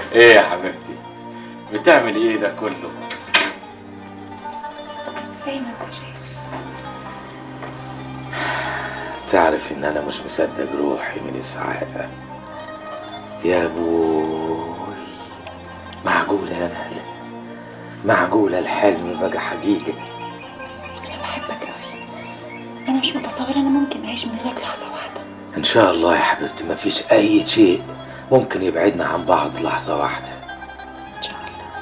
ايه يا حبيبتي بتعمل ايه ده كله زي ما انت شايف تعرف ان انا مش مصدق روحي من السعادة يا ابوي معقولة يا نهلة معقولة الحلم بقى حقيقة انا بحبك قوي انا مش متصوره انا ممكن اعيش من غيرك لحظه واحده ان شاء الله يا حبيبتي مفيش اي شيء ممكن يبعدنا عن بعض لحظة واحدة ان شاء الله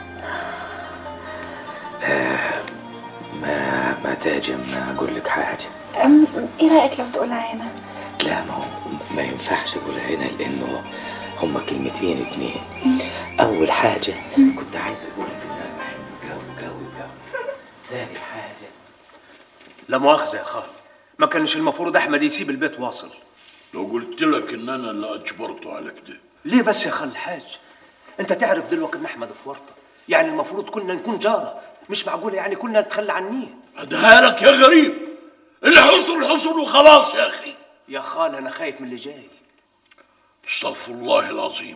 ما ما تاجم اقول لك حاجة أم ايه رايك لو تقولها هنا لا ما هو ما ينفعش اقولها هنا لانه هما كلمتين اتنين اول حاجة كنت عايز اقول لك ان انا بحب جو جو جو ثاني حاجة لا مؤاخذة يا خال ما كانش المفروض أحمد يسيب البيت واصل لو قلت لك ان انا اللي اجبرته على كده ليه بس يا خال الحاج أنت تعرف دلوقتي إن أحمد في ورطة يعني المفروض كنا نكون جارة مش معقولة يعني كنا نتخلى عنيه اديها لك يا غريب اللي حصل حصل وخلاص يا اخي يا خال أنا خايف من اللي جاي استغفر الله العظيم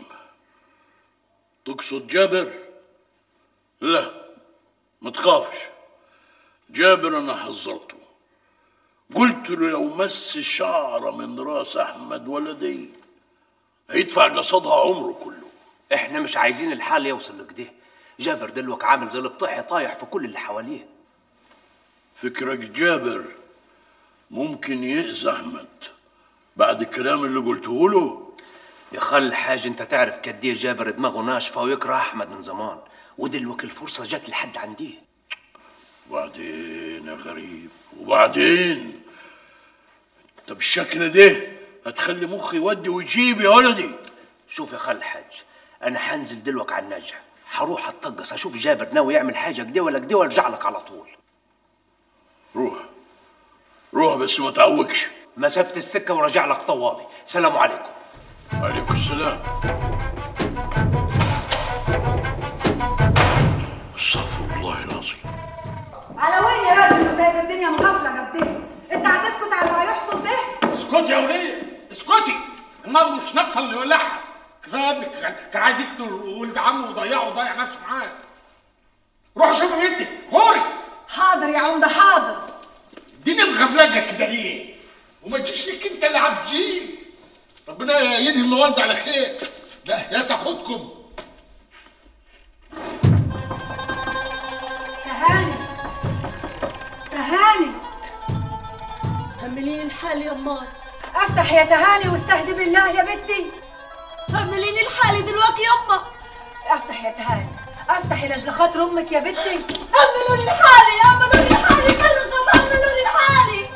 تقصد جابر لا ما تخافش جابر انا حذرته قلت له لو مس شعره من راس احمد ولدي هيدفع قصادها عمره كله إحنا مش عايزين الحال يوصل لكده جابر دلوقتي عامل زي البطيح طايح في كل اللي حواليه فكرك جابر ممكن يأذي احمد بعد الكلام اللي قلته له يا خال الحاج أنت تعرف قد إيه جابر دماغه ناشفة ويكره أحمد من زمان ودلوقتي الفرصة جت لحد عنديه وبعدين يا غريب وبعدين طب الشكل ده هتخلي مخي يودي ويجيب يا ولدي شوف يا خال الحاج انا هنزل دلوقتي على النجع هروح اتطقص اشوف جابر ناوي يعمل حاجه كده ولا كده وارجع لك على طول روح روح بس ما تعوقش مسافه السكه وراجع لك طوالي سلام عليكم عليكم السلام استغفر الله العظيم على وين يا راجل وسايب الدنيا مغفله قدامي انت هتسكت على اللي هيحصل ده اسكتي يا وليه اسكتي النار مش ناقصه اللي يولعها كفايه ابنك كان كان عايز يقتل ولد عمه ويضيعه ويضيع نفسه معاه روح شوف بنتك غوري حاضر يا عمده حاضر الدنيا مغفلجه كده ليه وما تجيش لك انت اللي عبجين ربنا ينهي المواد على خير لا يا تاخدكم تهاني تهاني همليني الحال يا ماي افتح يا تهاني واستهدي بالله يا بنتي همليني الحالي دلوقتي يما افتح يا تهاني افتحي لاجل خاطر امك يا بنتي هملوني حالي هملوني حالي كلكم هملوني حالي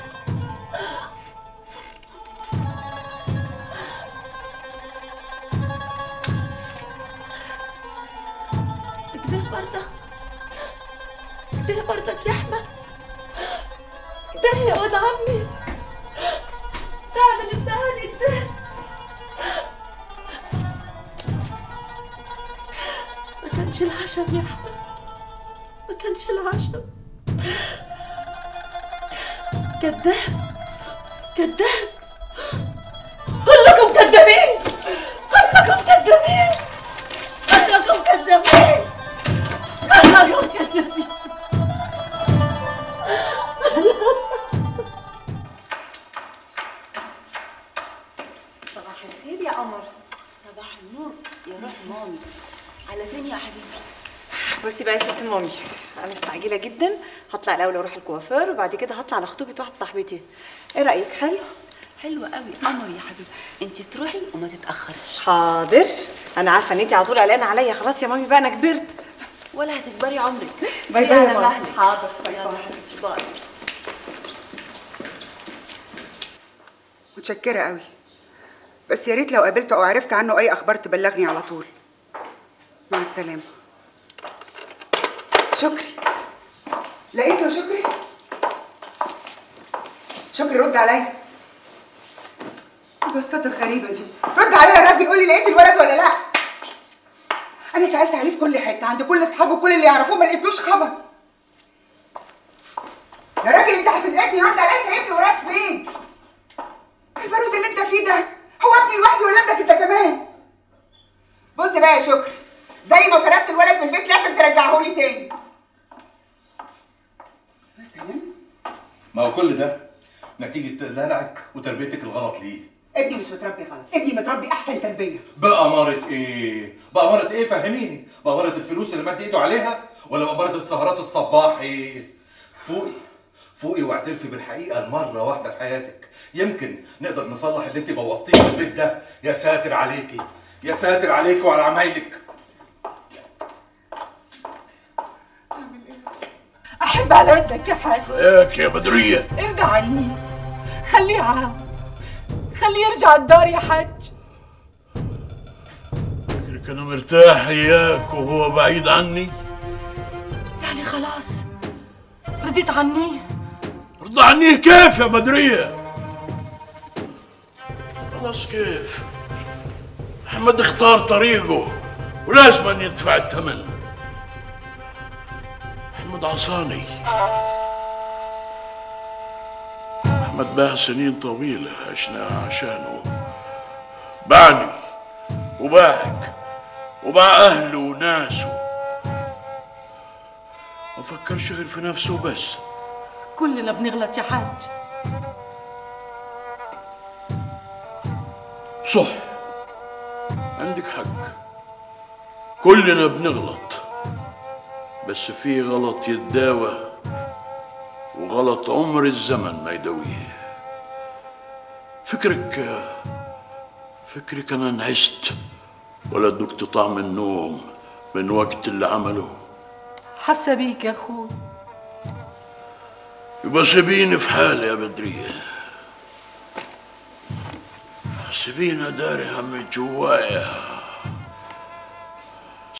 كده بردك كده بردك يا احمد كده يا ولد عمي تعمل التهاني كده ما كانش العشم يا احمد ما كانش العشم كذاب كذاب كلكم كذابين كلكم كذابين كلكم كذابين كلكم كذابين صباح الخير يا قمر صباح النور يا روح مامي على فين يا حبيبي بصي بقى يا ست مامي انا مستعجله جدا هطلع الاول اروح الكوافير وبعد كده هطلع لخطوبه واحده صاحبتي ايه رايك حلو حلوة قوي قمر يا حبيبتي انت تروحي وما تتاخريش حاضر انا عارفه ان انت على طول قلقانه عليا خلاص يا مامي بقى انا كبرت ولا هتكبري عمرك باي سيبي باي يا على ماما. مهلك حاضر، باي يلا باي. حبيبتي باي متشكرة قوي بس يا ريت لو قابلته أو عرفت عنه أي أخبار تبلغني على طول مع السلامة شكري لقيته يا شكري شكري رد عليا البسطات الغريبة دي رد عليا يا راجل قولي لقيت الولد ولا لا أنا سألت عليه في كل حتة عند كل أصحابه وكل اللي يعرفوه ما لقيتلوش خبر يا راجل أنت هتدقني رد عليا سايبني ورايح فين؟ البارود اللي انت فيه ده هو ابني لوحدي ولا ابنك انت كمان بص بقى يا شكر زي ما طردت الولد من البيت لازم ترجعه لي تاني يا سلام ما هو كل ده نتيجة دلعك وتربيتك الغلط ليه ابني مش متربي غلط ابني متربي احسن تربيه بأمارة ايه؟ بأمارة ايه فهميني؟ بأمارة الفلوس اللي مد ايده عليها ولا بأمارة السهرات الصباحي؟ فوقي فوقي واعترفي بالحقيقة المرة واحدة في حياتك يمكن نقدر نصلح اللي انت بوظتيه في البيت ده يا ساتر عليكي يا ساتر عليكي وعلى عمايلك احب على ودك يا حاج ياك يا بدرية ارضى عني خليه عام خليه يرجع الدار يا حاج فكرك انا مرتاح اياك وهو بعيد عني يعني خلاص رضيت عني رضى عني كيف يا بدرية خلاص كيف احمد اختار طريقه ولازم أن يدفع الثمن احمد عصاني احمد باع سنين طويلة عشناها عشانه باعني وباعك وباع اهله وناسه ما فكرش غير في نفسه بس كلنا بنغلط يا حاج صح عندك حق كلنا بنغلط بس في غلط يتداوى وغلط عمر الزمن ما يداويه فكرك فكرك انا نعست ولا دقت طعم النوم من وقت اللي عمله حاسه بيك يا اخوي يبقى سيبيني في حالي يا بدرية سيبيني داري همي جوايا